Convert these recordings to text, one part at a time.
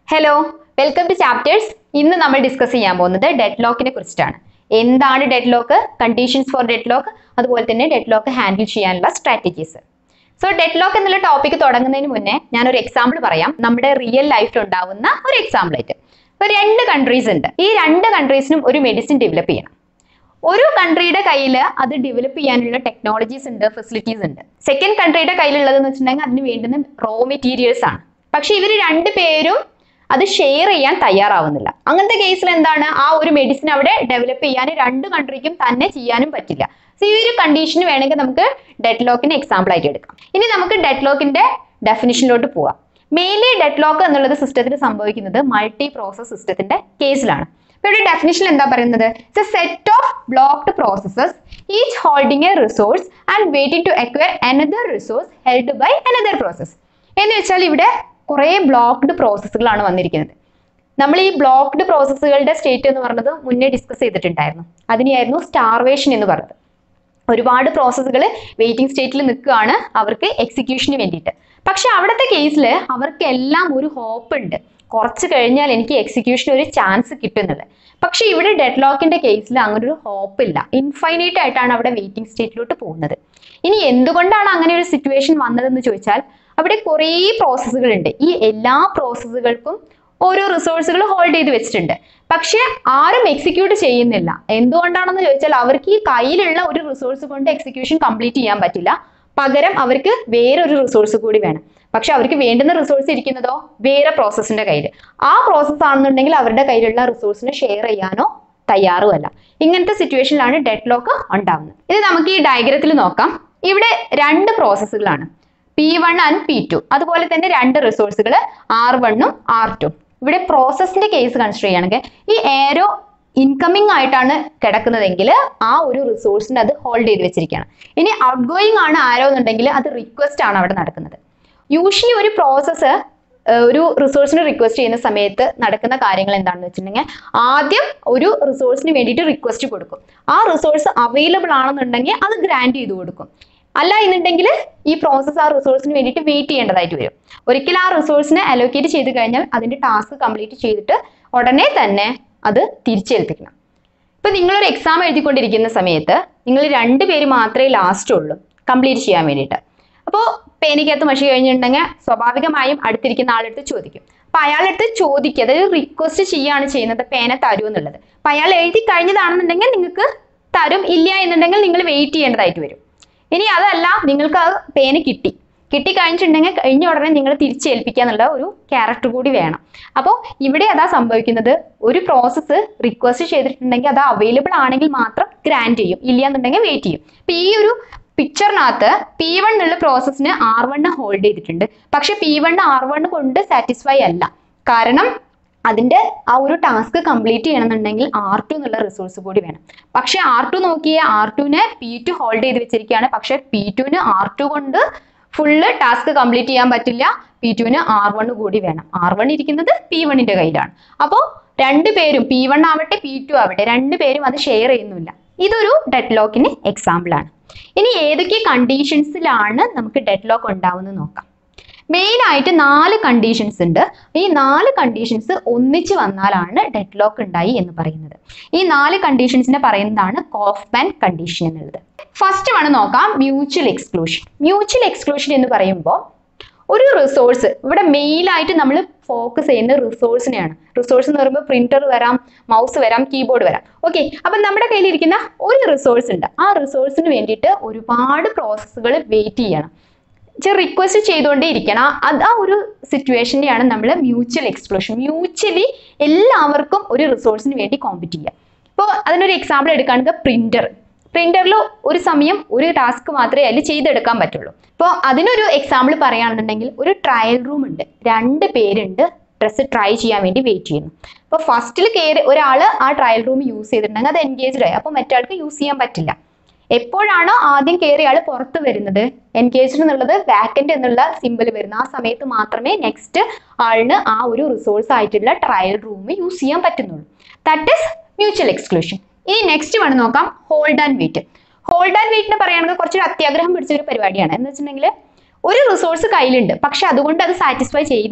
hello welcome to chapters ഇന്ന് നമ്മൾ discuss ചെയ്യാൻ പോകുന്നത് ഡെഡ് ലോക്കിനെ കുറിച്ചിട്ടാണ് എന്താണ് deadlock conditions for deadlock അതുപോലെ തന്നെ ഡെഡ് ലോക്ക് ഹാൻഡിൽ ചെയ്യാനുള്ള സ്ട്രാറ്റജീസ് സോ ഡെഡ് ലോക്ക് എന്നുള്ള ടോപ്പിക് തുടങ്ങുന്നതിന് മുന്നേ ഞാൻ ഒരു എക്സാമ്പിൾ പറയാം നമ്മുടെ റിയൽ ലൈഫിൽ ഉണ്ടാവുന്ന ഒരു എക്സാമ്പിൾ ആയിട്ട് ഇപ്പൊ രണ്ട് കൺട്രീസ് ഉണ്ട് ഈ രണ്ട് കൺട്രീസിനും ഒരു മെഡിസിൻ ഡെവലപ്പ് ചെയ്യണം ഒരു കൺട്രിയുടെ കയ്യിൽ അത് ഡെവലപ്പ് ചെയ്യാനുള്ള ടെക്നോളജീസ് ഉണ്ട് ഫെസിലിറ്റീസ് ഉണ്ട് സെക്കൻഡ് കൺട്രിയുടെ കയ്യിലുള്ളതെന്ന് വെച്ചിട്ടുണ്ടെങ്കിൽ അതിന് വേണ്ടുന്ന റോ മെറ്റീരിയൽസ് ആണ് പക്ഷെ ഇവർ രണ്ട് പേരും അത് ഷെയർ ചെയ്യാൻ തയ്യാറാവുന്നില്ല അങ്ങനത്തെ കേസിൽ എന്താണ് ആ ഒരു മെഡിസിൻ അവിടെ ഡെവലപ്പ് ചെയ്യാൻ രണ്ട് കൺട്രിക്കും തന്നെ ചെയ്യാനും പറ്റില്ല സോ ഈ ഒരു കണ്ടീഷന് വേണമെങ്കിൽ നമുക്ക് ഡെഡ് ലോക്കിന് എക്സാമ്പിൾ ആയിട്ട് എടുക്കാം ഇനി നമുക്ക് ഡെഡ് ലോക്കിന്റെ ഡെഫിനിഷനിലോട്ട് പോവാം മെയിൻലി ഡെഡ് ലോക്ക് എന്നുള്ളത് സിസ്റ്റത്തിൽ സംഭവിക്കുന്നത് മൾട്ടി പ്രോസസ് സിസ്റ്റത്തിന്റെ കേസിലാണ് ഇപ്പൊ ഇവിടെ ഡെഫിനിഷൻ എന്താ പറയുന്നത് it's a set of blocked processes each holding a resource and waiting to acquire another resource held by another process എന്ന് വെച്ചാൽ ഇവിടെ കുറേ ബ്ലോക്ക്ഡ് പ്രോസസ്സുകളാണ് വന്നിരിക്കുന്നത് നമ്മൾ ഈ ബ്ലോക്ക്ഡ് പ്രോസസ്സുകളുടെ സ്റ്റേറ്റ് എന്ന് പറഞ്ഞത് മുന്നേ ഡിസ്കസ് ചെയ്തിട്ടുണ്ടായിരുന്നു അതിനെയായിരുന്നു സ്റ്റാർവേഷൻ എന്ന് പറഞ്ഞത് ഒരുപാട് പ്രോസസ്സുകൾ വെയിറ്റിംഗ് സ്റ്റേറ്റിൽ നിൽക്കുകയാണ് അവർക്ക് എക്സിക്യൂഷന് വേണ്ടിയിട്ട് പക്ഷെ അവിടുത്തെ കേസിൽ അവർക്ക് എല്ലാം ഒരു ഹോപ്പ് ഉണ്ട് കുറച്ച് കഴിഞ്ഞാൽ എനിക്ക് എക്സിക്യൂഷൻ ഒരു ചാൻസ് കിട്ടുന്നത് പക്ഷെ ഇവിടെ ഡെഡ് ലോക്കിന്റെ കേസിൽ അങ്ങനെ ഒരു ഹോപ്പ് ഇല്ല ഇൻഫൈനൈറ്റ് ആയിട്ടാണ് അവിടെ വെയിറ്റിംഗ് സ്റ്റേറ്റിലോട്ട് പോകുന്നത് ഇനി എന്തുകൊണ്ടാണ് അങ്ങനെ ഒരു സിറ്റുവേഷൻ വന്നതെന്ന് ചോദിച്ചാൽ അവിടെ കുറേ പ്രോസസ്സുകൾ ഉണ്ട് ഈ എല്ലാ പ്രോസസ്സുകൾക്കും ഓരോ റിസോഴ്സുകൾ ഹോൾഡ് ചെയ്ത് വെച്ചിട്ടുണ്ട് പക്ഷെ ആരും എക്സിക്യൂട്ട് ചെയ്യുന്നില്ല എന്തുകൊണ്ടാണെന്ന് ചോദിച്ചാൽ അവർക്ക് ഈ കയ്യിലുള്ള ഒരു റിസോഴ്സ് കൊണ്ട് എക്സിക്യൂഷൻ കംപ്ലീറ്റ് ചെയ്യാൻ പറ്റില്ല പകരം അവർക്ക് വേറൊരു റിസോഴ്സ് കൂടി വേണം പക്ഷെ അവർക്ക് വേണ്ടുന്ന റിസോഴ്സ് ഇരിക്കുന്നതോ വേറെ പ്രോസസ്സിന്റെ കയ്യിൽ ആ പ്രോസസ്സ് ആണെന്നുണ്ടെങ്കിൽ അവരുടെ കയ്യിലുള്ള റിസോഴ്സിനെ ഷെയർ ചെയ്യാനോ തയ്യാറുമല്ല ഇങ്ങനത്തെ സിറ്റുവേഷനിലാണ് ഡെഡ് ലോക്ക് ഉണ്ടാവുന്നത് ഇത് നമുക്ക് ഈ ഡയഗ്രത്തിൽ നോക്കാം ഇവിടെ രണ്ട് പ്രോസസ്സുകളാണ് P one and P two അതുപോലെ തന്നെ രണ്ട് റിസോഴ്സുകൾ ആർ വണ്ണും ആർ ടു ഇവിടെ പ്രോസസ്സിന്റെ കേസ് കൺസിഡർ ചെയ്യുകയാണെങ്കിൽ ഈ ഏരോ ഇൻകമിങ് ആയിട്ടാണ് കിടക്കുന്നതെങ്കിൽ ആ ഒരു റിസോഴ്സിനെ അത് ഹോൾഡ് ചെയ്ത് വെച്ചിരിക്കുകയാണ് ഇനി ഔട്ട് ഗോയിങ് ആണ് ആരോ എന്നുണ്ടെങ്കിൽ അത് റിക്വസ്റ്റ് ആണ് അവിടെ നടക്കുന്നത് യൂഷ്വലി ഒരു പ്രോസസ്സ് ഒരു റിസോഴ്സിന് റിക്വസ്റ്റ് ചെയ്യുന്ന സമയത്ത് നടക്കുന്ന കാര്യങ്ങൾ എന്താണെന്ന് വെച്ചിട്ടുണ്ടെങ്കിൽ ആദ്യം ഒരു റിസോഴ്സിന് വേണ്ടിയിട്ട് റിക്വസ്റ്റ് കൊടുക്കും ആ റിസോഴ്സ് അവൈലബിൾ ആണെന്നുണ്ടെങ്കിൽ അത് ഗ്രാൻഡ് ചെയ്ത് കൊടുക്കും അല്ല എന്നുണ്ടെങ്കിൽ ഈ പ്രോസസ്സ് ആ റിസോഴ്സിന് വേണ്ടിയിട്ട് വെയിറ്റ് ചെയ്യേണ്ടതായിട്ട് വരും ഒരിക്കൽ ആ റിസോഴ്സിനെ അലോക്കേറ്റ് ചെയ്ത് കഴിഞ്ഞാൽ അതിന്റെ ടാസ്ക് കംപ്ലീറ്റ് ചെയ്തിട്ട് ഉടനെ തന്നെ അത് തിരിച്ചേൽപ്പിക്കണം ഇപ്പൊ നിങ്ങളൊരു എക്സാം എഴുതിക്കൊണ്ടിരിക്കുന്ന സമയത്ത് നിങ്ങൾ രണ്ട് പേര് മാത്രമേ ലാസ്റ്റ് ഉള്ളൂ കംപ്ലീറ്റ് ചെയ്യാൻ വേണ്ടിയിട്ട് അപ്പോൾ പേനിക്കകത്ത് മഷി കഴിഞ്ഞിട്ടുണ്ടെങ്കിൽ സ്വാഭാവികമായും അടുത്തിരിക്കുന്ന ആളെടുത്ത് ചോദിക്കും അപ്പൊ അയാളെടുത്ത് ചോദിക്കുക അതായത് റിക്വസ്റ്റ് ചെയ്യാണ് ചെയ്യുന്നത് പേന തരൂ എന്നുള്ളത് അപ്പൊ അയാൾ എഴുതി കഴിഞ്ഞതാണെന്നുണ്ടെങ്കിൽ നിങ്ങൾക്ക് തരും ഇല്ല എന്നുണ്ടെങ്കിൽ നിങ്ങൾ വെയിറ്റ് ചെയ്യേണ്ടതായിട്ട് വരും ഇനി അതല്ല നിങ്ങൾക്ക് ആ പേന കിട്ടി കിട്ടി കഴിഞ്ഞിട്ടുണ്ടെങ്കിൽ കഴിഞ്ഞ ഉടനെ നിങ്ങൾ തിരിച്ചേൽപ്പിക്കുക എന്നുള്ള ഒരു ക്യാരക്ടർ കൂടി വേണം അപ്പോൾ ഇവിടെ അതാ സംഭവിക്കുന്നത് ഒരു പ്രോസസ്സ് റിക്വസ്റ്റ് ചെയ്തിട്ടുണ്ടെങ്കിൽ അത് അവൈലബിൾ ആണെങ്കിൽ മാത്രം ഗ്രാൻഡ് ചെയ്യും ഇല്ല എന്നുണ്ടെങ്കിൽ വെയിറ്റ് ചെയ്യും അപ്പൊ ഈ ഒരു പിക്ചറിനകത്ത് പി വൺ എന്നുള്ള പ്രോസസ്സിന് ആർ വണ്ണ് ഹോൾഡ് ചെയ്തിട്ടുണ്ട് പക്ഷെ പി വൺ ആർ വൺ കൊണ്ട് സാറ്റിസ്ഫൈ അല്ല കാരണം അതിന്റെ ആ ഒരു ടാസ്ക് കംപ്ലീറ്റ് ചെയ്യണമെന്നുണ്ടെങ്കിൽ ആർ ടു എന്നുള്ള റിസോഴ്സ് കൂടി വേണം പക്ഷെ ആർ ടു നോക്കിയ ആർ ടുവിനെ പി ടു ഹോൾഡ് ചെയ്ത് വെച്ചിരിക്കുകയാണ് പക്ഷെ പി ടുവിന് ആർ ടു കൊണ്ട് ഫുള്ള് ടാസ്ക് കംപ്ലീറ്റ് ചെയ്യാൻ പറ്റില്ല പി ടുവിന് ആർ വൺ കൂടി വേണം ആർ വൺ ഇരിക്കുന്നത് പി വണ്ണിന്റെ കയ്യിലാണ് അപ്പോൾ രണ്ടുപേരും പി വൺ ആവട്ടെ പി ടു ആവട്ടെ രണ്ടുപേരും അത് ഷെയർ ചെയ്യുന്നില്ല ഇതൊരു ഡെഡ് ലോക്കിന് എക്സാമ്പിൾ ആണ് ഇനി ഏതൊക്കെ കണ്ടീഷൻസിലാണ് നമുക്ക് ഡെഡ് ലോക്ക് ഉണ്ടാവുന്നത് നോക്കാം മെയിൻ ആയിട്ട് നാല് കണ്ടീഷൻസ് ഉണ്ട് ഈ നാല് കണ്ടീഷൻസ് ഒന്നിച്ച് വന്നാലാണ് ഡെഡ് ലോക്ക് ഉണ്ടായി എന്ന് പറയുന്നത് ഈ നാല് കണ്ടീഷൻസിനെ പറയുന്നതാണ് കോഫ്മാൻ കണ്ടീഷൻ എന്നുള്ളത് ഫസ്റ്റ് വണ് നോക്കാം മ്യൂച്വൽ എക്സ്ക്ലൂഷൻ മ്യൂച്വൽ എക്സ്ക്ലൂഷൻ എന്ന് പറയുമ്പോൾ ഒരു റിസോഴ്സ് ഇവിടെ മെയിൻ ആയിട്ട് നമ്മൾ ഫോക്കസ് ചെയ്യുന്ന റിസോഴ്സിനെയാണ് റിസോഴ്സ് എന്ന് പറയുമ്പോൾ പ്രിന്റർ വരാം മൗസ് വരാം കീബോർഡ് വരാം ഓക്കെ അപ്പം നമ്മുടെ കയ്യിലിരിക്കുന്ന ഒരു റിസോഴ്സ് ഉണ്ട് ആ റിസോഴ്സിന് വേണ്ടിയിട്ട് ഒരുപാട് പ്രോസസ്സുകൾ വെയിറ്റ് ചെയ്യണം റിക്വസ്റ്റ് ചെയ്തുകൊണ്ടേ ഇരിക്കണം അത് ആ ഒരു സിറ്റുവേഷനെയാണ് നമ്മൾ മ്യൂച്വൽ എക്സ്ക്ലൂഷൻ മ്യൂച്വലി എല്ലാവർക്കും ഒരു റിസോഴ്സിന് വേണ്ടി കോമ്പറ്റ് ചെയ്യുക ഇപ്പോൾ അതിനൊരു എക്സാമ്പിൾ എടുക്കുകയാണെങ്കിൽ പ്രിന്റർ പ്രിന്ററിൽ ഒരു സമയം ഒരു ടാസ്ക് മാത്രമേ അതിൽ ചെയ്തെടുക്കാൻ പറ്റുള്ളൂ ഇപ്പോൾ അതിനൊരു എക്സാമ്പിൾ പറയുകയാണെന്നുണ്ടെങ്കിൽ ഒരു ട്രയൽ റൂം ഉണ്ട് രണ്ട് പേരുണ്ട് ഡ്രസ്സ് ട്രൈ ചെയ്യാൻ വേണ്ടി വെയിറ്റ് ചെയ്യുന്നു അപ്പോൾ ഫസ്റ്റിൽ കയറി ഒരാൾ ആ ട്രയൽ റൂം യൂസ് ചെയ്തിട്ടുണ്ടെങ്കിൽ അത് എൻഗേജ്ഡ് ആയി അപ്പോൾ മറ്റാൾക്ക് യൂസ് ചെയ്യാൻ പറ്റില്ല എപ്പോഴാണോ ആദ്യം കയറിയ ആൾ പുറത്ത് വരുന്നത് എൻഗേജ്ഡ് എന്നുള്ളത് വാക്കന്റ് എന്നുള്ള സിമ്പിൾ വരുന്നത് ആ സമയത്ത് മാത്രമേ നെക്സ്റ്റ് ആളിന് ആ ഒരു റിസോഴ്സ് ആയിട്ടുള്ള ട്രയൽ റൂം യൂസ് ചെയ്യാൻ പറ്റുന്നുള്ളൂ ദാറ്റ് ഇസ് മ്യൂച്വൽ എക്സ്ക്ലൂഷൻ ഇനി നെക്സ്റ്റ് വേണം നോക്കാം hold and wait hold and വെയിറ്റിനെ പറയുകയാണെങ്കിൽ കുറച്ചൊരു അത്യാഗ്രഹം പിടിച്ച ഒരു പരിപാടിയാണ് എന്ന് വെച്ചിട്ടുണ്ടെങ്കിൽ ഒരു റിസോഴ്സ് കയ്യിലുണ്ട് പക്ഷെ അതുകൊണ്ട് അത് സാറ്റിസ്ഫൈ ചെയ്യുന്നില്ല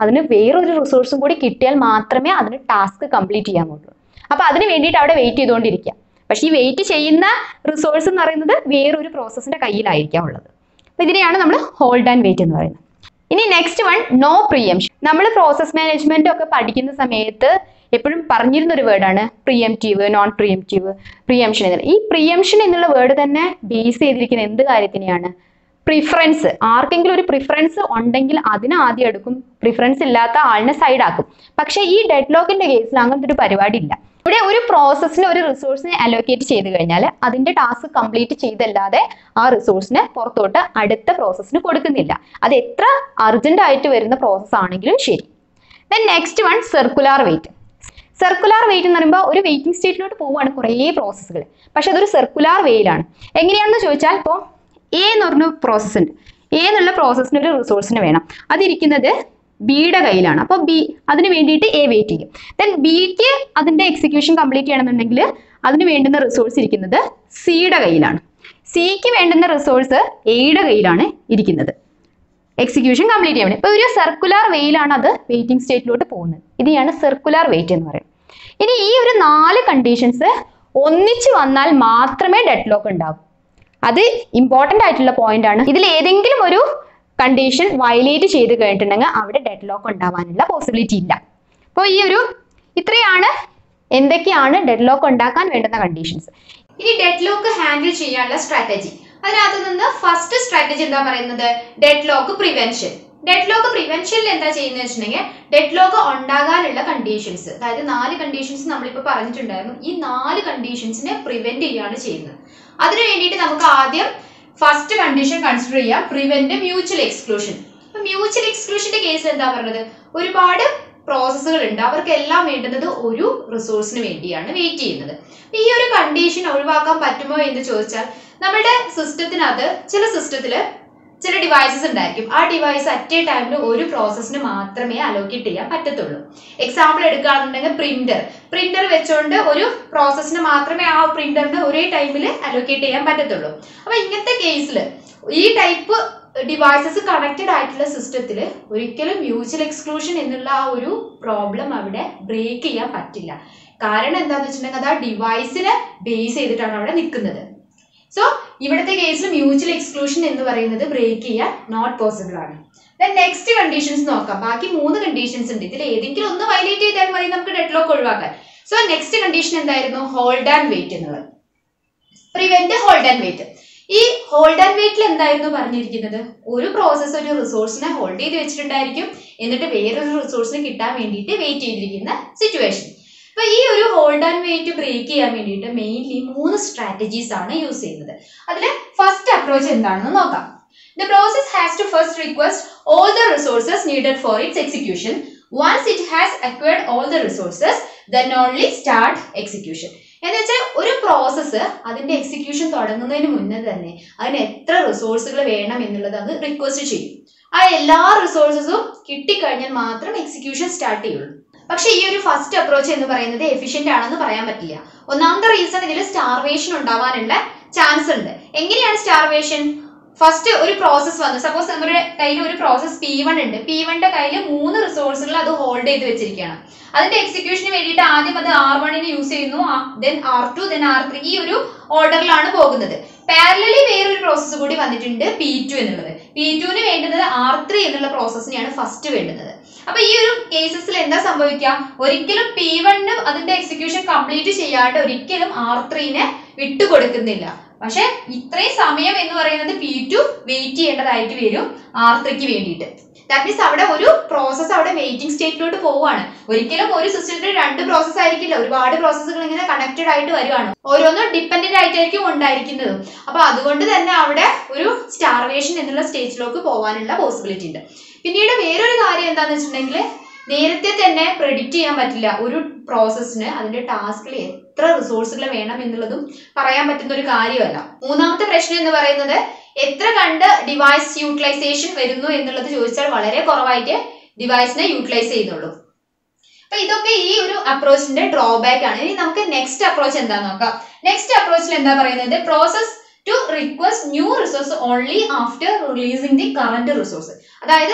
അതിന് വേറൊരു റിസോഴ്സും കൂടി കിട്ടിയാൽ മാത്രമേ അതിന് ടാസ്ക് കംപ്ലീറ്റ് ചെയ്യാൻ പറ്റുള്ളൂ അപ്പൊ അതിന് വേണ്ടിയിട്ട് അവിടെ വെയിറ്റ് ചെയ്തുകൊണ്ടിരിക്കുക പക്ഷേ ഈ വെയിറ്റ് ചെയ്യുന്ന റിസോഴ്സ് എന്ന് പറയുന്നത് വേറൊരു പ്രോസസ്സിന്റെ കയ്യിലായിരിക്കാം ഉള്ളത് അപ്പൊ ഇതിനെയാണ് നമ്മൾ ഹോൾഡ് ആൻഡ് വെയിറ്റ് എന്ന് പറയുന്നത് ഇനി നെക്സ്റ്റ് വൺ നോ പ്രിയംഷൻ നമ്മൾ പ്രോസസ് മാനേജ്മെന്റ് ഒക്കെ പഠിക്കുന്ന സമയത്ത് എപ്പോഴും പറഞ്ഞിരുന്ന ഒരു വേർഡാണ് പ്രിയംറ്റീവ് നോൺ പ്രിയംറ്റീവ് പ്രിയംഷൻ എന്നുള്ള ഈ പ്രിയംഷൻ എന്നുള്ള വേർഡ് തന്നെ ബേസ് ചെയ്തിരിക്കുന്ന എന്ത് കാര്യത്തിനെയാണ് പ്രിഫറൻസ് ആർക്കെങ്കിലും ഒരു പ്രിഫറൻസ് ഉണ്ടെങ്കിൽ അതിനെ ആദ്യം എടുക്കും പ്രിഫറൻസ് ഇല്ലാത്ത ആളിനെ സൈഡ് ആക്കും പക്ഷേ ഈ ഡെഡ് ലോക്കിന്റെ കേസിൽ അങ്ങനത്തെ ഒരു പരിപാടി ഇല്ല ഇവിടെ ഒരു പ്രോസസ്സിന് ഒരു റിസോഴ്സിനെ അലോക്കേറ്റ് ചെയ്ത് കഴിഞ്ഞാൽ അതിന്റെ ടാസ്ക് കംപ്ലീറ്റ് ചെയ്തല്ലാതെ ആ റിസോഴ്സിനെ പുറത്തോട്ട് അടുത്ത പ്രോസസ്സിന് കൊടുക്കുന്നില്ല അത് എത്ര അർജന്റ് ആയിട്ട് വരുന്ന പ്രോസസ്സ് ആണെങ്കിലും ശരി then next one circular wait circular wait എന്ന് പറയുമ്പോൾ ഒരു വെയിറ്റിംഗ് സ്റ്റേറ്റിലോട്ട് പോവുകയാണ് കുറേ പ്രോസസ്സുകൾ പക്ഷെ അതൊരു സർക്കുലാർ വേയിലാണ് എങ്ങനെയാണെന്ന് ചോദിച്ചാൽ ഇപ്പോൾ എ എന്ന് പറഞ്ഞ പ്രോസസ്സ് ഉണ്ട് എ എന്നുള്ള പ്രോസസ്സിന് ഒരു റിസോഴ്സിന് വേണം അതിരിക്കുന്നത് ബിയുടെ കയ്യിലാണ് അപ്പോൾ ബി അതിന് വേണ്ടിയിട്ട് എ വെയിറ്റ് ചെയ്യും ദെൻ ബിക്ക് അതിന്റെ എക്സിക്യൂഷൻ കംപ്ലീറ്റ് ചെയ്യണമെന്നുണ്ടെങ്കിൽ അതിന് വേണ്ടുന്ന റിസോഴ്സ് ഇരിക്കുന്നത് സിയുടെ കയ്യിലാണ് സിക്ക് വേണ്ടുന്ന റിസോഴ്സ് എയുടെ കയ്യിലാണ് ഇരിക്കുന്നത് എക്സിക്യൂഷൻ കംപ്ലീറ്റ് ചെയ്യാൻ വേണ്ടി ഇപ്പോൾ ഒരു സർക്കുലർ വെയിലാണ് അത് വെയിറ്റിംഗ് സ്റ്റേറ്റിലോട്ട് പോകുന്നത് ഇതിനെയാണ് സർക്കുലർ വെയിറ്റ് എന്ന് പറയുന്നത് ഇനി ഈ ഒരു നാല് കണ്ടീഷൻസ് ഒന്നിച്ച് വന്നാൽ മാത്രമേ ഡെഡ് ലോക്ക് ഉണ്ടാവൂ അത് ഇമ്പോർട്ടൻ്റ് ആയിട്ടുള്ള പോയിന്റ് ആണ് ഇതിൽ ഏതെങ്കിലും ഒരു കണ്ടീഷൻ വയലേറ്റ് ചെയ്ത് കഴിഞ്ഞിട്ടുണ്ടെങ്കിൽ അവിടെ ഡെഡ് ലോക്ക് ഉണ്ടാവാനുള്ള പോസിബിലിറ്റി ഇല്ല അപ്പോൾ ഈ ഒരു ഇത്രയാണ് എന്തൊക്കെയാണ് ഡെഡ് ലോക്ക് ഉണ്ടാക്കാൻ വേണ്ടുന്ന കണ്ടീഷൻസ് ഇനി ഡെഡ് ലോക്ക് ഹാൻഡിൽ ചെയ്യാനുള്ള സ്ട്രാറ്റജി അതിനകത്ത് നിന്ന് ഫസ്റ്റ് സ്ട്രാറ്റജി എന്താ പറയുന്നത് deadlock prevention deadlock പ്രിവെൻഷനിൽ എന്താ ചെയ്യുന്നത് വെച്ചിട്ടുണ്ടെങ്കിൽ ഡെഡ് ലോക്ക് ഉണ്ടാകാനുള്ള കണ്ടീഷൻസ് അതായത് നാല് കണ്ടീഷൻസ് നമ്മളിപ്പോൾ പറഞ്ഞിട്ടുണ്ടായിരുന്നു ഈ നാല് കണ്ടീഷൻസിനെ പ്രിവെന്റ് ചെയ്യുകയാണ് ചെയ്യുന്നത് അതിനു വേണ്ടിയിട്ട് നമുക്ക് ആദ്യം ഫസ്റ്റ് കണ്ടീഷൻ കൺസിഡർ ചെയ്യാം പ്രിവെന്റ് മ്യൂച്വൽ എക്സ്ക്ലൂഷൻ അപ്പൊ മ്യൂച്വൽ എക്സ്ക്ലൂഷന്റെ കേസിൽ എന്താ പറയുന്നത് ഒരുപാട് പ്രോസസ്സുകൾ ഉണ്ട് അവർക്കെല്ലാം വേണ്ടുന്നത് ഒരു റിസോഴ്സിന് വേണ്ടിയാണ് വെയിറ്റ് ചെയ്യുന്നത് ഈ ഒരു കണ്ടീഷൻ ഒഴിവാക്കാൻ പറ്റുമോ എന്ന് ചോദിച്ചാൽ നമ്മുടെ സിസ്റ്റത്തിനകത്ത് ചില സിസ്റ്റത്തിൽ ചില ഡിവൈസസ് ഉണ്ടായിരിക്കും ആ ഡിവൈസ് അറ്റ് എ ടൈമിൽ ഒരു പ്രോസസ്സിന് മാത്രമേ അലോക്കേറ്റ് ചെയ്യാൻ പറ്റത്തുള്ളൂ എക്സാമ്പിൾ എടുക്കുകയാണെന്നുണ്ടെങ്കിൽ പ്രിന്റർ പ്രിന്റർ വെച്ചുകൊണ്ട് ഒരു പ്രോസസ്സിന് മാത്രമേ ആ പ്രിന്ററിന് ഒരേ ടൈമിൽ അലോക്കേറ്റ് ചെയ്യാൻ പറ്റത്തുള്ളൂ അപ്പൊ ഇങ്ങനത്തെ കേസിൽ ഈ ടൈപ്പ് ഡിവൈസസ് കണക്റ്റഡ് ആയിട്ടുള്ള സിസ്റ്റത്തിൽ ഒരിക്കലും മ്യൂച്വൽ എക്സ്ക്ലൂഷൻ എന്നുള്ള ആ ഒരു പ്രോബ്ലം അവിടെ ബ്രേക്ക് ചെയ്യാൻ പറ്റില്ല കാരണം എന്താണെന്ന് വെച്ചിട്ടുണ്ടെങ്കിൽ അത് ആ ഡിവൈസിനെ ബേസ് ചെയ്തിട്ടാണ് അവിടെ നിൽക്കുന്നത് സോ ഇവിടുത്തെ കേസിൽ മ്യൂച്വൽ എക്സ്ക്ലൂഷൻ എന്ന് പറയുന്നത് ബ്രേക്ക് ചെയ്യാൻ നോട്ട് പോസിബിൾ ആണ് ദെൻ നെക്സ്റ്റ് കണ്ടീഷൻസ് നോക്കാം ബാക്കി മൂന്ന് കണ്ടീഷൻസ് ഉണ്ട് ഇതിൽ ഏതെങ്കിലും ഒന്ന് വയലേറ്റ് ചെയ്താൽ മതി നമുക്ക് ഡെഡ് ലോക്ക് ഒഴിവാക്കാൻ സോ നെക്സ്റ്റ് കണ്ടീഷൻ എന്തായിരുന്നു ഹോൾഡ് ആൻഡ് വെയിറ്റ് എന്നുള്ളത് പ്രിവെന്റ് ഹോൾഡ് ആൻഡ് വെയിറ്റ് ഈ ഹോൾഡ് ആൻഡ് വെയിറ്റിൽ എന്തായിരുന്നു പറഞ്ഞിരിക്കുന്നത് ഒരു പ്രോസസ്സ് ഒരു റിസോഴ്സിനെ ഹോൾഡ് ചെയ്ത് വെച്ചിട്ടുണ്ടായിരിക്കും എന്നിട്ട് വേറൊരു റിസോഴ്സിന് കിട്ടാൻ വേണ്ടിയിട്ട് വെയിറ്റ് ചെയ്തിരിക്കുന്ന സിറ്റുവേഷൻ അപ്പൊ ഈ ഒരു ഹോൾഡ് ആൻഡ് വെയിറ്റ് ബ്രേക്ക് ചെയ്യാൻ വേണ്ടിയിട്ട് മെയിൻലി മൂന്ന് സ്ട്രാറ്റജീസ് ആണ് യൂസ് ചെയ്യുന്നത് അതിൽ ഫസ്റ്റ് അപ്രോച്ച് എന്താണെന്ന് നോക്കാം the process has to first request all the resources needed for its execution once it has acquired all the resources then only start execution എന്ന് വെച്ചാൽ ഒരു പ്രോസസ്സ് അതിന്റെ എക്സിക്യൂഷൻ തുടങ്ങുന്നതിന് മുന്നേ തന്നെ അതിന് എത്ര റിസോഴ്സുകൾ വേണം എന്നുള്ളത് അത് റിക്വസ്റ്റ് ചെയ്യും ആ എല്ലാ റിസോഴ്സസും കിട്ടിക്കഴിഞ്ഞാൽ മാത്രം എക്സിക്യൂഷൻ സ്റ്റാർട്ട് ചെയ്യുള്ളൂ പക്ഷേ ഈ ഒരു ഫസ്റ്റ് അപ്രോച്ച് എന്ന് പറയുന്നത് എഫിഷ്യന്റ് ആണെന്ന് പറയാൻ പറ്റില്ല ഒന്നാമത്തെ റീസൺ ഇതിൽ സ്റ്റാർവേഷൻ ഉണ്ടാവാനുള്ള ചാൻസ് ഉണ്ട് എങ്ങനെയാണ് സ്റ്റാർവേഷൻ ഫസ്റ്റ് ഒരു പ്രോസസ്സ് വന്നു സപ്പോസ് നമ്മുടെ കയ്യിൽ ഒരു പ്രോസസ്സ് പി വൺ ഉണ്ട് പി വണ്ണിന്റെ കയ്യിൽ മൂന്ന് റിസോഴ്സുകൾ അത് ഹോൾഡ് ചെയ്ത് വെച്ചിരിക്കുകയാണ് അതിന്റെ എക്സിക്യൂഷന് വേണ്ടിയിട്ട് ആദ്യം അത് ആർ വണ്ണിന് യൂസ് ചെയ്യുന്നു then R two then R three ഈ ഒരു ഓർഡറിലാണ് പോകുന്നത് പാരലലി വേറൊരു പ്രോസസ്സ് കൂടി വന്നിട്ടുണ്ട് പി ടു എന്നുള്ളത് പി ടുവിന് വേണ്ടുന്നത് ആർ ത്രീ എന്നുള്ള പ്രോസസ്സിനെയാണ് ഫസ്റ്റ് വേണ്ടുന്നത് അപ്പൊ ഈ ഒരു കേസസിൽ എന്താ സംഭവിക്കുക ഒരിക്കലും പി വണ്ണ് അതിന്റെ എക്സിക്യൂഷൻ കംപ്ലീറ്റ് ചെയ്യാണ്ട് ഒരിക്കലും ആർ ത്രീനെ വിട്ടുകൊടുക്കുന്നില്ല പക്ഷെ ഇത്രയും സമയം എന്ന് പറയുന്നത് പി ടു വെയിറ്റ് ചെയ്യേണ്ടതായിട്ട് വരും ആർ ത്രീക്ക് വേണ്ടിയിട്ട് ദാറ്റ് മീൻസ് അവിടെ ഒരു പ്രോസസ്സ് അവിടെ വെയിറ്റിംഗ് സ്റ്റേറ്റിലോട്ട് പോവുകയാണ് ഒരിക്കലും ഒരു സിസ്റ്റത്തിൽ രണ്ട് പ്രോസസ്സ് ആയിരിക്കില്ല ഒരുപാട് പ്രോസസ്സുകൾ ഇങ്ങനെ കണക്റ്റഡ് ആയിട്ട് വരുവാണ് ഓരോന്നും ഡിപ്പെൻഡന്റ് ആയിട്ടായിരിക്കും ഉണ്ടായിരിക്കുന്നതും അപ്പൊ അതുകൊണ്ട് തന്നെ അവിടെ ഒരു സ്റ്റാർവേഷൻ എന്നുള്ള സ്റ്റേജിലേക്ക് പോകാനുള്ള പോസിബിലിറ്റി ഉണ്ട് പിന്നീട് വേറൊരു കാര്യം എന്താണെന്ന് വെച്ചിട്ടുണ്ടെങ്കിൽ നേരത്തെ തന്നെ പ്രെഡിക്റ്റ് ചെയ്യാൻ പറ്റില്ല ഒരു പ്രോസസ്സിന് അതിന്റെ ടാസ്കിൽ എത്ര റിസോഴ്സുകൾ വേണം എന്നുള്ളതും പറയാൻ പറ്റുന്ന ഒരു കാര്യമല്ല മൂന്നാമത്തെ പ്രശ്നം എന്ന് പറയുന്നത് എത്ര കണ്ട് ഡിവൈസ് യൂട്ടിലൈസേഷൻ വരുന്നു എന്നുള്ളത് ചോദിച്ചാൽ വളരെ കുറവായിട്ട് ഡിവൈസിനെ യൂട്ടിലൈസ് ചെയ്യുന്നുള്ളൂ അപ്പൊ ഇതൊക്കെ ഈ ഒരു അപ്രോച്ചിന്റെ ഡ്രോബാക്ക് ആണ് ഇനി നമുക്ക് നെക്സ്റ്റ് അപ്രോച്ച് എന്താ നോക്കാം നെക്സ്റ്റ് അപ്രോച്ചിൽ എന്താ പറയുന്നത് process to request new resource only after releasing the current resource അതായത്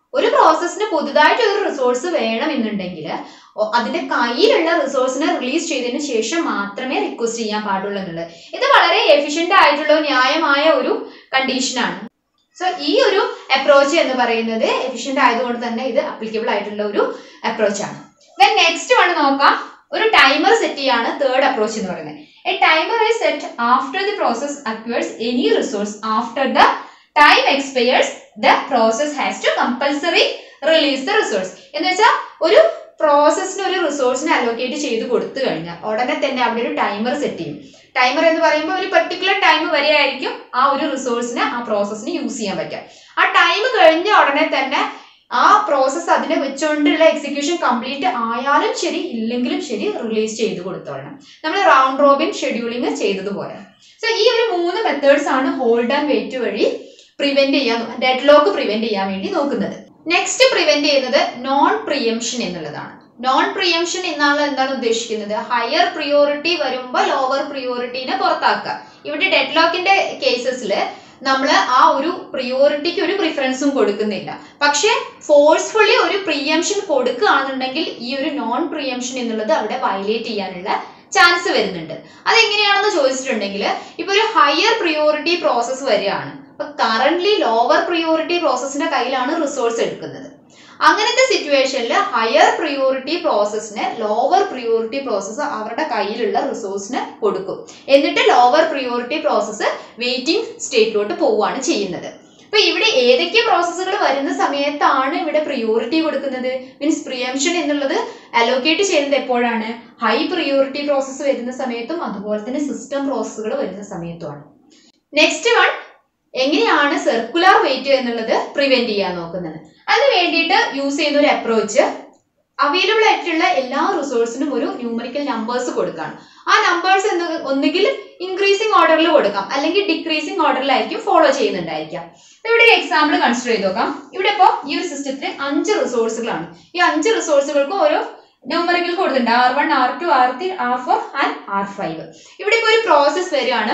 ഒരു പ്രോസസ്സിന് പുതുതായിട്ട് ഒരു റിസോഴ്സ് വേണമെന്നുണ്ടെങ്കിൽ അതിന്റെ കയ്യിലുള്ള റിസോഴ്സിനെ റിലീസ് ചെയ്തതിന് ശേഷം മാത്രമേ റിക്വസ്റ്റ് ചെയ്യാൻ പാടുള്ളൂ എന്നുള്ളത് ഇത് വളരെ എഫിഷ്യന്റ് ആയിട്ടുള്ള ന്യായമായ ഒരു കണ്ടീഷനാണ് സോ ഈ ഒരു അപ്രോച്ച് എന്ന് പറയുന്നത് എഫിഷ്യന്റ് ആയതുകൊണ്ട് തന്നെ ഇത് അപ്ലിക്കബിൾ ആയിട്ടുള്ള ഒരു അപ്രോച്ച് ആണ് ദെൻ നെക്സ്റ്റ് വൺ നോക്കാം ഒരു ടൈമർ സെറ്റ് ചെയ്യാണ് തേർഡ് അപ്രോച്ച് എന്ന് പറയുന്നത് a timer is set after the process acquires any resource after the time expires the process has to compulsory release the resource എന്ന് വെച്ചാൽ ഒരു പ്രോസസ്സിന് ഒരു റിസോഴ്സിനെ അലോക്കേറ്റ് ചെയ്ത് കൊടുത്തു കഴിഞ്ഞാൽ ഉടനെ തന്നെ അവിടെ ഒരു ടൈമർ സെറ്റ് ചെയ്യും ടൈമർ എന്ന് പറയുമ്പോൾ ഒരു പെർട്ടിക്കുലർ ടൈം വരെ ആയിരിക്കും ആ ഒരു റിസോഴ്സിനെ ആ പ്രോസസ്സിന് യൂസ് ചെയ്യാൻ പറ്റുക ആ ടൈം കഴിഞ്ഞ ഉടനെ തന്നെ ആ പ്രോസസ്സ് അതിനെ വെച്ചുകൊണ്ടുള്ള എക്സിക്യൂഷൻ കംപ്ലീറ്റ് ആയാലും ശരി ഇല്ലെങ്കിലും ശരി റിലീസ് ചെയ്ത് കൊടുത്തോളണം നമ്മൾ റൗണ്ട് റോബിൻ ഷെഡ്യൂളിംഗ് ചെയ്തതുപോലെ സോ ഈ ഒരു മൂന്ന് മെത്തേഡ്സ് ആണ് ഹോൾഡ് ആൻഡ് വെയിറ്റ് വഴി പ്രിവെന്റ് ചെയ്യാൻ ഡെഡ് ലോക്ക് പ്രിവെന്റ് ചെയ്യാൻ വേണ്ടി നോക്കുന്നത് നെക്സ്റ്റ് പ്രിവെന്റ് ചെയ്യുന്നത് നോൺ പ്രിയംഷൻ എന്നുള്ളതാണ് നോൺ പ്രിയംഷൻ എന്നാണ് എന്താണ് ഉദ്ദേശിക്കുന്നത് ഹയർ പ്രിയോറിറ്റി വരുമ്പോൾ ലോവർ പ്രിയോറിറ്റീനെ പുറത്താക്കുക ഇവിടെ ഡെഡ് ലോക്കിന്റെ കേസസിൽ നമ്മൾ ആ ഒരു പ്രിയോറിറ്റിക്ക് ഒരു പ്രിഫറൻസും കൊടുക്കുന്നില്ല പക്ഷെ ഫോഴ്സ്ഫുള്ളി ഒരു പ്രിയംഷൻ കൊടുക്കുകയാണെന്നുണ്ടെങ്കിൽ ഈ ഒരു നോൺ പ്രിയംഷൻ എന്നുള്ളത് അവിടെ വയലേറ്റ് ചെയ്യാനുള്ള ചാൻസ് വരുന്നുണ്ട് അതെങ്ങനെയാണെന്ന് ചോദിച്ചിട്ടുണ്ടെങ്കിൽ ഇപ്പൊ ഒരു ഹയർ പ്രിയോറിറ്റി പ്രോസസ്സ് വരികയാണ് അപ്പൊ കറന്റ് ലോവർ പ്രിയോറിറ്റി പ്രോസസ്സിന്റെ കയ്യിലാണ് റിസോഴ്സ് എടുക്കുന്നത് അങ്ങനത്തെ സിറ്റുവേഷനിൽ ഹയർ പ്രിയോറിറ്റി പ്രോസസ്സിന് ലോവർ പ്രിയോറിറ്റി പ്രോസസ്സ് അവരുടെ കയ്യിലുള്ള റിസോഴ്സിന് കൊടുക്കും എന്നിട്ട് ലോവർ പ്രിയോറിറ്റി പ്രോസസ്സ് വെയിറ്റിംഗ് സ്റ്റേറ്റിലോട്ട് പോവുകയാണ് ചെയ്യുന്നത് അപ്പൊ ഇവിടെ ഏതൊക്കെ പ്രോസസ്സുകൾ വരുന്ന സമയത്താണ് ഇവിടെ പ്രിയോറിറ്റി കൊടുക്കുന്നത് മീൻസ് പ്രിയംഷൻ എന്നുള്ളത് അലോക്കേറ്റ് ചെയ്യുന്നത് എപ്പോഴാണ് ഹൈ പ്രിയോറിറ്റി പ്രോസസ്സ് വരുന്ന സമയത്തും അതുപോലെ തന്നെ സിസ്റ്റം പ്രോസസ്സുകൾ വരുന്ന സമയത്തുമാണ് നെക്സ്റ്റ് വൺ എങ്ങനെയാണ് സർക്കുലർ വെയിറ്റ് എന്നുള്ളത് പ്രിവെന്റ് ചെയ്യാൻ നോക്കുന്നത് അതിന് വേണ്ടിയിട്ട് യൂസ് ചെയ്യുന്ന ഒരു അപ്രോച്ച് അവൈലബിൾ ആയിട്ടുള്ള എല്ലാ റിസോഴ്സിനും ഒരു ന്യൂമറിക്കൽ നമ്പേഴ്സ് കൊടുക്കുകയാണ് ആ നമ്പേഴ്സ് എന്ത് ഒന്നുകിൽ ഇൻക്രീസിങ് ഓർഡറിൽ കൊടുക്കാം അല്ലെങ്കിൽ ഡിക്രീസിങ് ഓർഡറിലായിരിക്കും ഫോളോ ചെയ്യുന്നുണ്ടായിരിക്കാം ഇപ്പൊ ഇവിടെ ഒരു എക്സാമ്പിൾ കൺസിഡർ ചെയ്ത് നോക്കാം ഇവിടെ ഇപ്പോൾ ഈ ഒരു സിസ്റ്റത്തിൽ അഞ്ച് റിസോഴ്സുകളാണ് ഈ അഞ്ച് റിസോഴ്സുകൾക്ക് ഓരോ ന്യൂമറിക്കൽ കൊടുത്തിട്ടുണ്ട് R one R two R three R four and R five ഇവിടെ ഇപ്പോൾ ഒരു പ്രോസസ്സ് വരികയാണ്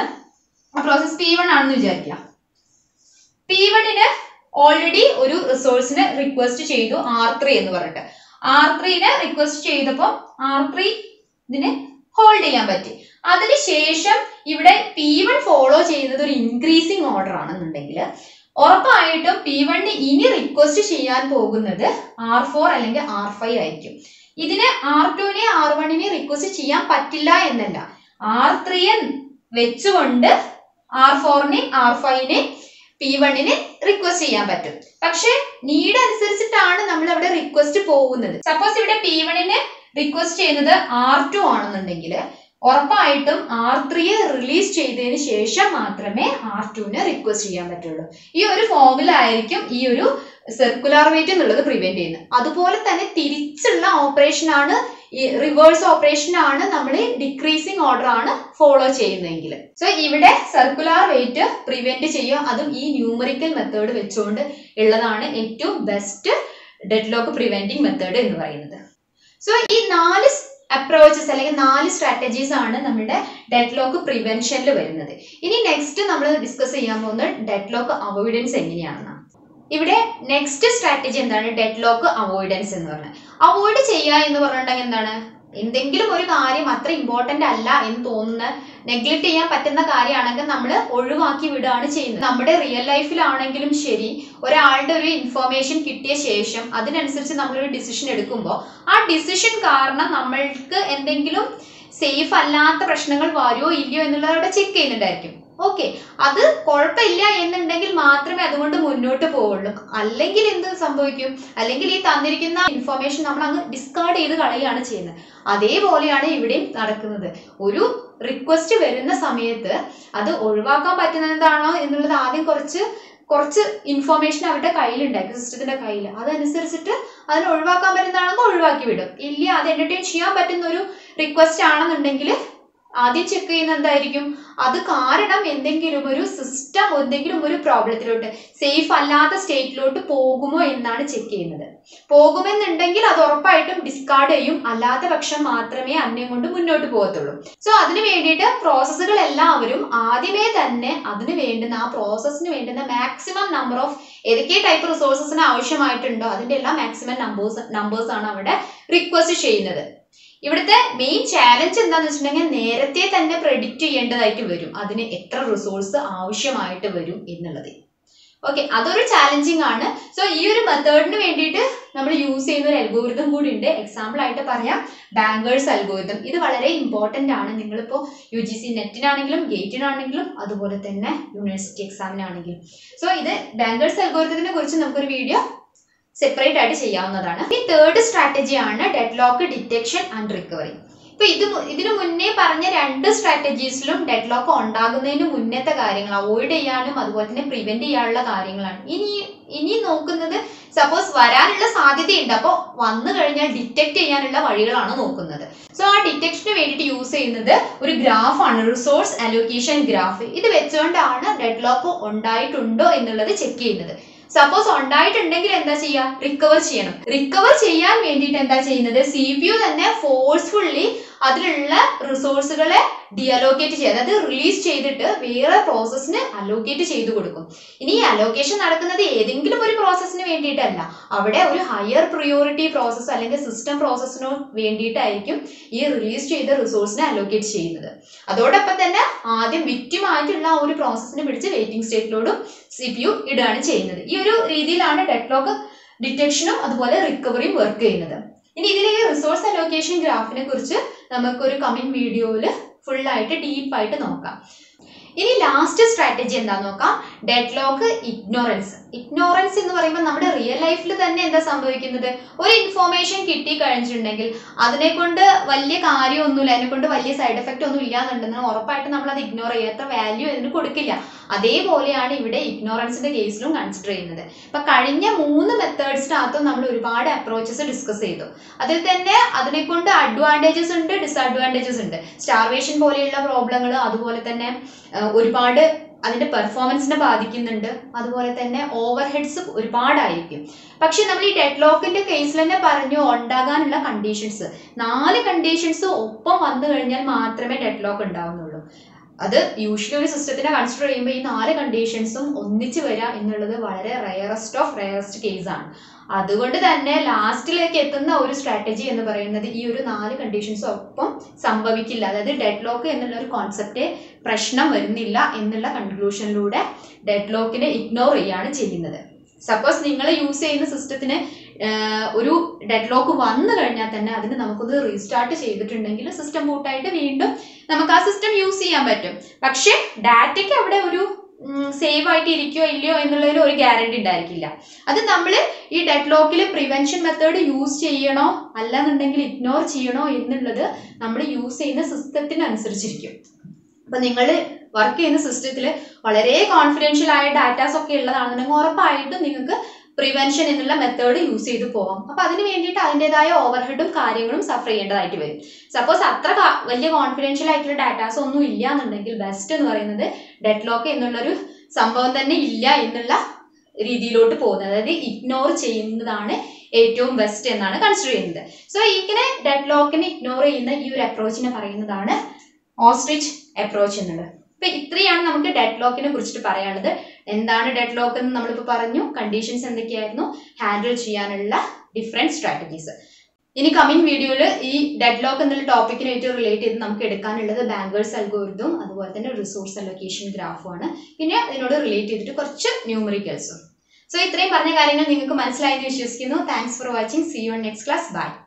ആ പ്രോസസ് പി വൺ ആണെന്ന് വിചാരിക്കുക പി വണ്ണിന് ഓൾറെഡി ഒരു റിസോഴ്സിന് റിക്വസ്റ്റ് ചെയ്തു ആർ ത്രീ എന്ന് പറഞ്ഞിട്ട് ആർ ത്രീനെ റിക്വസ്റ്റ് ചെയ്തപ്പോൾ ആർ ത്രീ ഇതിന് ഹോൾഡ് ചെയ്യാൻ പറ്റി അതിനുശേഷം ഇവിടെ പി വൺ ഫോളോ ചെയ്യുന്നത് ഒരു ഇൻക്രീസിങ് ഓർഡർ ആണെന്നുണ്ടെങ്കിൽ ഉറപ്പായിട്ടും പി വണ്ണിന് ഇനി റിക്വസ്റ്റ് ചെയ്യാൻ പോകുന്നത് ആർ ഫോർ അല്ലെങ്കിൽ ആർ ഫൈവ് ആയിരിക്കും ഇതിന് ആർ ടുവിനെ ആർ വണ്ണിനെ റിക്വസ്റ്റ് ചെയ്യാൻ പറ്റില്ല എന്നല്ല ആർ ത്രീയെ വെച്ചുകൊണ്ട് ആർ ഫോറിനെ ആർ ഫൈവിനെ പി വണ്ണിന് റിക്വസ്റ്റ് ചെയ്യാൻ പറ്റും പക്ഷെ നീഡ് അനുസരിച്ചിട്ടാണ് നമ്മൾ അവിടെ റിക്വസ്റ്റ് പോകുന്നത് സപ്പോസ് ഇവിടെ പി വണ്ണിന് റിക്വസ്റ്റ് ചെയ്യുന്നത് ആർ ടു ആണെന്നുണ്ടെങ്കിൽ ഉറപ്പായിട്ടും ആർ ത്രീയെ റിലീസ് ചെയ്തതിന് ശേഷം മാത്രമേ ആർ ടുവിനെ റിക്വസ്റ്റ് ചെയ്യാൻ പറ്റുള്ളൂ ഈ ഒരു ഫോമിലായിരിക്കും ഈ ഒരു സർക്കുലർ വെയിറ്റ് എന്നുള്ളത് പ്രിവെന്റ് ചെയ്യുന്നത് അതുപോലെ തന്നെ തിരിച്ചുള്ള ഓപ്പറേഷൻ ആണ് ഈ റിവേഴ്സ് ഓപ്പറേഷൻ ആണ് നമ്മൾ ഡിക്രീസിങ് ഓർഡർ ആണ് ഫോളോ ചെയ്യുന്നതെങ്കിൽ സോ ഇവിടെ സർക്കുലർ വെയിറ്റ് പ്രിവെന്റ് ചെയ്യുക അതും ഈ ന്യൂമറിക്കൽ മെത്തേഡ് വെച്ചുകൊണ്ട് ഉള്ളതാണ് ഏറ്റവും best deadlock preventing method എന്ന് പറയുന്നത് സോ ഈ നാല് അപ്രോച്ചസ് അല്ലെങ്കിൽ നാല് സ്ട്രാറ്റജീസ് ആണ് നമ്മുടെ ഡെഡ് ലോക്ക് പ്രിവെൻഷനിൽ വരുന്നത് ഇനി നെക്സ്റ്റ് നമ്മൾ ഡിസ്കസ് ചെയ്യാൻ പോകുന്നത് ഡെഡ് ലോക്ക് അവോയ്ഡൻസ് എങ്ങനെയാണെന്നാണ് ഇവിടെ നെക്സ്റ്റ് സ്ട്രാറ്റജി എന്താണ് ഡെഡ് ലോക്ക് അവോയ്ഡൻസ് എന്ന് പറഞ്ഞാൽ അവോയ്ഡ് ചെയ്യുക എന്ന് പറഞ്ഞിട്ടുണ്ടെങ്കിൽ എന്താണ് എന്തെങ്കിലും ഒരു കാര്യം അത്ര ഇമ്പോർട്ടന്റ് അല്ല എന്ന് തോന്നുന്ന നെഗ്ലക്ട് ചെയ്യാൻ പറ്റുന്ന കാര്യമാണെങ്കിൽ നമ്മൾ ഒഴിവാക്കി വിടുകയാണ് ചെയ്യുന്നത് നമ്മുടെ റിയൽ ലൈഫിലാണെങ്കിലും ശരി ഒരാളുടെ ഒരു ഇൻഫർമേഷൻ കിട്ടിയ ശേഷം അതിനനുസരിച്ച് നമ്മളൊരു ഡിസിഷൻ എടുക്കുമ്പോൾ ആ ഡിസിഷൻ കാരണം നമ്മൾക്ക് എന്തെങ്കിലും സേഫ് അല്ലാത്ത പ്രശ്നങ്ങൾ വരുമോ ഇല്ലയോ എന്നുള്ളത് അവിടെ ചെക്ക് ചെയ്യുന്നുണ്ടായിരിക്കും ഓക്കെ അത് കുഴപ്പമില്ല എന്നുണ്ടെങ്കിൽ മാത്രമേ അതുകൊണ്ട് മുന്നോട്ട് പോവുള്ളൂ അല്ലെങ്കിൽ എന്ത് സംഭവിക്കും അല്ലെങ്കിൽ ഈ തന്നിരിക്കുന്ന ഇൻഫർമേഷൻ നമ്മൾ അങ്ങ് ഡിസ്കാർഡ് ചെയ്ത് കളയുകയാണ് ചെയ്യുന്നത് അതേപോലെയാണ് ഇവിടെയും നടക്കുന്നത് ഒരു റിക്വസ്റ്റ് വരുന്ന സമയത്ത് അത് ഒഴിവാക്കാൻ പറ്റുന്നതാണോ എന്നുള്ളത് ആദ്യം കുറച്ച് കുറച്ച് ഇൻഫർമേഷൻ അവരുടെ കയ്യിലുണ്ടായിരിക്കും സിസ്റ്റത്തിന്റെ കയ്യിൽ അതനുസരിച്ചിട്ട് അതിന് ഒഴിവാക്കാൻ പറ്റുന്നതാണെങ്കിൽ ഒഴിവാക്കി വിടും ഇല്ല അത് എന്റർടൈൻ ചെയ്യാൻ പറ്റുന്ന ഒരു റിക്വസ്റ്റ് ആണെന്നുണ്ടെങ്കിൽ ആദ്യം ചെക്ക് ചെയ്യുന്ന എന്തായിരിക്കും അത് കാരണം എന്തെങ്കിലും ഒരു സിസ്റ്റം എന്തെങ്കിലും ഒരു പ്രോബ്ലത്തിലോട്ട് സേഫ് അല്ലാത്ത സ്റ്റേറ്റിലോട്ട് പോകുമോ എന്നാണ് ചെക്ക് ചെയ്യുന്നത് പോകുമെന്നുണ്ടെങ്കിൽ അത് ഉറപ്പായിട്ടും ഡിസ്കാർഡ് ചെയ്യും അല്ലാത്ത പക്ഷം മാത്രമേ അന്യം കൊണ്ട് മുന്നോട്ട് പോകത്തുള്ളൂ സോ അതിന് വേണ്ടിയിട്ട് പ്രോസസ്സുകൾ എല്ലാവരും ആദ്യമേ തന്നെ അതിന് വേണ്ടുന്ന ആ പ്രോസസ്സിന് വേണ്ടുന്ന മാക്സിമം നമ്പർ ഓഫ് ഏതൊക്കെ ടൈപ്പ് റിസോഴ്സസിന് ആവശ്യമായിട്ടുണ്ടോ അതിന്റെ എല്ലാ മാക്സിമം നമ്പേഴ്സ് നമ്പേഴ്സ് ആണ് അവിടെ റിക്വസ്റ്റ് ചെയ്യുന്നത് ഇവിടുത്തെ മെയിൻ ചാലഞ്ച് എന്താണെന്ന് വെച്ചിട്ടുണ്ടെങ്കിൽ നേരത്തെ തന്നെ പ്രെഡിക്റ്റ് ചെയ്യേണ്ടതായിട്ട് വരും അതിന് എത്ര റിസോഴ്സ് ആവശ്യമായിട്ട് വരും എന്നുള്ളത് ഓക്കെ അതൊരു ചാലഞ്ചിങ് ആണ് സോ ഈ ഒരു മെത്തേഡിന് വേണ്ടിയിട്ട് നമ്മൾ യൂസ് ചെയ്യുന്ന ഒരു അൽഗോരിതം കൂടി ഉണ്ട് എക്സാമ്പിൾ ആയിട്ട് പറയാം ബാങ്കേഴ്സ് അൽഗോരിതം ഇത് വളരെ ഇമ്പോർട്ടൻ്റ് ആണ് നിങ്ങളിപ്പോൾ യു ജി സി നെറ്റിനാണെങ്കിലും ഗേറ്റിനാണെങ്കിലും അതുപോലെ തന്നെ യൂണിവേഴ്സിറ്റി എക്സാമിനാണെങ്കിലും സോ ഇത് ബാങ്കേഴ്സ് അൽഗോരിതത്തിനെ കുറിച്ച് നമുക്കൊരു വീഡിയോ സെപ്പറേറ്റ് ആയിട്ട് ചെയ്യാവുന്നതാണ് ഈ തേർഡ് സ്ട്രാറ്റജി ആണ് deadlock detection and recovery ഇപ്പൊ ഇത് മു- ഇതിനു മുന്നേ പറഞ്ഞ രണ്ട് സ്ട്രാറ്റജീസിലും ഡെഡ് ലോക്ക് ഉണ്ടാകുന്നതിന് മുന്നത്തെ കാര്യങ്ങൾ അവോയ്ഡ് ചെയ്യാനും അതുപോലെ തന്നെ പ്രിവെന്റ് ചെയ്യാനുള്ള കാര്യങ്ങളാണ് ഇനി ഇനി നോക്കുന്നത് സപ്പോസ് വരാനുള്ള സാധ്യതയുണ്ട് അപ്പോൾ വന്നു കഴിഞ്ഞാൽ ഡിറ്റക്ട് ചെയ്യാനുള്ള വഴികളാണ് നോക്കുന്നത് സോ ആ ഡിറ്റക്ഷന് വേണ്ടിയിട്ട് യൂസ് ചെയ്യുന്നത് ഒരു ഗ്രാഫാണ് റിസോഴ്സ് അലോക്കേഷൻ ഗ്രാഫ് ഇത് വെച്ചുകൊണ്ടാണ് ഡെഡ് ലോക്ക് ഉണ്ടായിട്ടുണ്ടോ എന്നുള്ളത് ചെക്ക് ചെയ്യുന്നത് സപ്പോസ് ഉണ്ടായിട്ടുണ്ടെങ്കിൽ എന്താ ചെയ്യുക റിക്കവർ ചെയ്യണം റിക്കവർ ചെയ്യാൻ വേണ്ടിയിട്ട് എന്താ ചെയ്യുന്നത് സി പി യു തന്നെ ഫോഴ്സ്ഫുള്ളി അതിലുള്ള റിസോഴ്സുകളെ ഡിഅലോക്കേറ്റ് ചെയ്യുക അതായത് റിലീസ് ചെയ്തിട്ട് വേറെ പ്രോസസ്സിന് അലോക്കേറ്റ് ചെയ്തു കൊടുക്കും ഇനി ഈ അലോക്കേഷൻ നടക്കുന്നത് ഏതെങ്കിലും ഒരു പ്രോസസ്സിന് വേണ്ടിയിട്ടല്ല അവിടെ ഒരു ഹയർ പ്രിയോറിറ്റി പ്രോസസ്സ് അല്ലെങ്കിൽ സിസ്റ്റം പ്രോസസ്സിനോ വേണ്ടിയിട്ടായിരിക്കും ഈ റിലീസ് ചെയ്ത റിസോഴ്സിനെ അലോക്കേറ്റ് ചെയ്യുന്നത് അതോടൊപ്പം തന്നെ ആദ്യം victim ആയിട്ടുള്ള ആ ഒരു പ്രോസസ്സിനെ പിടിച്ച് വെയിറ്റിംഗ് സ്റ്റേറ്റിലോടും സി പി യു ഇടുകയാണ് ചെയ്യുന്നത് ഈ ഒരു രീതിയിലാണ് ഡെഡ്ലോക്ക് ഡിറ്റക്ഷനും അതുപോലെ റിക്കവറിയും വർക്ക് ചെയ്യുന്നത് ഇനി ഇതിലെ ഈ റിസോഴ്സ് അലോക്കേഷൻ ഗ്രാഫിനെ കുറിച്ച് നമുക്കൊരു കമ്മിങ് വീഡിയോയിൽ ഫുള്ളായിട്ട് ഡീപ്പായിട്ട് നോക്കാം ഇനി ലാസ്റ്റ് സ്ട്രാറ്റജി എന്താ നോക്കാം ഡെഡ് ലോക്ക് ഇഗ്നോറൻസ് ഇഗ്നോറൻസ് എന്ന് പറയുമ്പോൾ നമ്മുടെ റിയൽ ലൈഫിൽ തന്നെ എന്താ സംഭവിക്കുന്നത് ഒരു ഇൻഫോർമേഷൻ കിട്ടി കഴിഞ്ഞിട്ടുണ്ടെങ്കിൽ അതിനെ കൊണ്ട് വലിയ കാര്യമൊന്നുമില്ല അതിനെ കൊണ്ട് വലിയ സൈഡ് എഫക്റ്റ് ഒന്നും ഇല്ലാന്നുണ്ടെന്ന് ഉറപ്പായിട്ട് നമ്മൾ അത് ഇഗ്നോർ ചെയ്യാത്ത വാല്യൂ ഇതിന് കൊടുക്കില്ല അതേപോലെയാണ് ഇവിടെ ഇഗ്നോറൻസിന്റെ കേസിലും കൺസിഡർ ചെയ്യുന്നത് ഇപ്പൊ കഴിഞ്ഞ മൂന്ന് മെത്തേഡ്സിനകത്തും നമ്മൾ ഒരുപാട് അപ്രോച്ചസ് ഡിസ്കസ് ചെയ്തു അതിൽ തന്നെ അതിനെ കൊണ്ട് അഡ്വാൻറ്റേജസ് ഉണ്ട് ഡിസഡ്വാൻറ്റേജസ് ഉണ്ട് സ്റ്റാർവേഷൻ പോലെയുള്ള പ്രോബ്ലങ്ങൾ അതുപോലെ തന്നെ ആ, ഒരുപാട് അതിന്റെ പെർഫോമൻസിനെ ബാധിക്കുന്നുണ്ട് അതുപോലെ തന്നെ ഓവർ ഹെഡ്സ് ഒരുപാടായിരിക്കും പക്ഷെ നമ്മൾ ഈ ഡെഡ് ലോക്കിന്റെ കേസിൽ തന്നെ പറഞ്ഞു ഉണ്ടാകാനുള്ള കണ്ടീഷൻസ് നാല് കണ്ടീഷൻസ് ഒപ്പം വന്നു കഴിഞ്ഞാൽ മാത്രമേ ഡെഡ് ലോക്ക് ഉണ്ടാവുന്നുള്ളൂ അത് യൂഷ്വലി ഒരു സിസ്റ്റത്തിനെ കൺസിഡർ ചെയ്യുമ്പോൾ ഈ നാല് കണ്ടീഷൻസും ഒന്നിച്ച് വരിക എന്നുള്ളത് വളരെ റയറസ്റ്റ് ഓഫ് റയറസ്റ്റ് കേസ് ആണ് അതുകൊണ്ട് തന്നെ ലാസ്റ്റിലേക്ക് എത്തുന്ന ഒരു സ്ട്രാറ്റജി എന്ന് പറയുന്നത് ഈ ഒരു നാല് കണ്ടീഷൻസും ഒപ്പം സംഭവിക്കില്ല അതായത് ഡെഡ് ലോക്ക് എന്നുള്ള ഒരു കോൺസെപ്റ്റ് പ്രശ്നം വരുന്നില്ല എന്നുള്ള കൺക്ലൂഷനിലൂടെ ഡെഡ് ലോക്കിനെ ഇഗ്നോർ ചെയ്യുകയാണ് ചെയ്യുന്നത് സപ്പോസ് നിങ്ങൾ യൂസ് ചെയ്യുന്ന സിസ്റ്റത്തിന് ഒരു ഡെഡ് ലോക്ക് വന്നു കഴിഞ്ഞാൽ തന്നെ അതിന് നമുക്കൊന്ന് റീസ്റ്റാർട്ട് ചെയ്തിട്ടുണ്ടെങ്കിൽ സിസ്റ്റം ബൂട്ടായിട്ട് വീണ്ടും നമുക്ക് ആ സിസ്റ്റം യൂസ് ചെയ്യാൻ പറ്റും പക്ഷേ ഡാറ്റയ്ക്ക് അവിടെ ഒരു സേവ് ആയിട്ട് ഇരിക്കുകയോ ഇല്ലയോ എന്നുള്ളതിൽ ഒരു ഗ്യാരണ്ടി ഉണ്ടായിരിക്കില്ല അത് നമ്മൾ ഈ ഡെഡ് ലോക്കിൽ പ്രിവെൻഷൻ മെത്തേഡ് യൂസ് ചെയ്യണോ അല്ലാന്നുണ്ടെങ്കിൽ ഇഗ്നോർ ചെയ്യണോ എന്നുള്ളത് നമ്മൾ യൂസ് ചെയ്യുന്ന സിസ്റ്റത്തിനനുസരിച്ചിരിക്കും അപ്പൊ നിങ്ങൾ വർക്ക് ചെയ്യുന്ന സിസ്റ്റത്തിൽ വളരെ കോൺഫിഡൻഷ്യൽ ആയ ഡാറ്റാസ് ഒക്കെ ഉള്ളതാണെന്നുണ്ടെങ്കിൽ ഉറപ്പായിട്ടും നിങ്ങൾക്ക് പ്രിവെൻഷൻ എന്നുള്ള മെത്തേഡ് യൂസ് ചെയ്ത് പോവാം അപ്പൊ അതിന് വേണ്ടിയിട്ട് അതിൻ്റെതായ ഓവർഹെഡും കാര്യങ്ങളും സഫർ ചെയ്യേണ്ടതായിട്ട് വരും സപ്പോസ് അത്ര കാ- വലിയ കോൺഫിഡൻഷ്യൽ ആയിട്ടുള്ള ഡാറ്റാസ് ഒന്നും ഇല്ല എന്നുണ്ടെങ്കിൽ ബെസ്റ്റ് എന്ന് പറയുന്നത് ഡെഡ് ലോക്ക് എന്നുള്ളൊരു സംഭവം തന്നെ ഇല്ല എന്നുള്ള രീതിയിലോട്ട് പോകുന്നത് അതായത് ഇഗ്നോർ ചെയ്യുന്നതാണ് ഏറ്റവും ബെസ്റ്റ് എന്നാണ് കൺസിഡർ ചെയ്യുന്നത് സോ ഇങ്ങനെ ഡെഡ് ലോക്കിനെ ഇഗ്നോർ ചെയ്യുന്ന ഈ ഒരു അപ്രോച്ചിനെ പറയുന്നതാണ് ഓസ്ട്രിച്ച് അപ്രോച്ച് എന്നുള്ളത് ഇപ്പൊ ഇത്രയാണ് നമുക്ക് ഡെഡ് ലോക്കിനെ കുറിച്ചിട്ട് പറയാനുള്ളത് എന്താണ് ഡെഡ് ലോക്ക് എന്ന് നമ്മളിപ്പോൾ പറഞ്ഞു കണ്ടീഷൻസ് എന്തൊക്കെയായിരുന്നു ഹാൻഡിൽ ചെയ്യാനുള്ള ഡിഫറെന്റ് സ്ട്രാറ്റജീസ് ഇനി കമ്മിങ് വീഡിയോയിൽ ഈ ഡെഡ് ലോക്ക് എന്നുള്ള ടോപ്പിക്കിനായിട്ട് റിലേറ്റ് ചെയ്ത് നമുക്ക് എടുക്കാനുള്ളത് ബാങ്കേഴ്സ് അൽഗോരിതം അതുപോലെ തന്നെ റിസോഴ്സ് അലൊക്കേഷൻ ഗ്രാഫുമാണ് പിന്നെ അതിനോട് റിലേറ്റ് ചെയ്തിട്ട് കുറച്ച് ന്യൂമറിക്കൽസും സോ ഇത്രയും പറഞ്ഞ കാര്യങ്ങൾ നിങ്ങൾക്ക് മനസ്സിലായെന്ന് വിശ്വസിക്കുന്നു thanks for watching see you next class by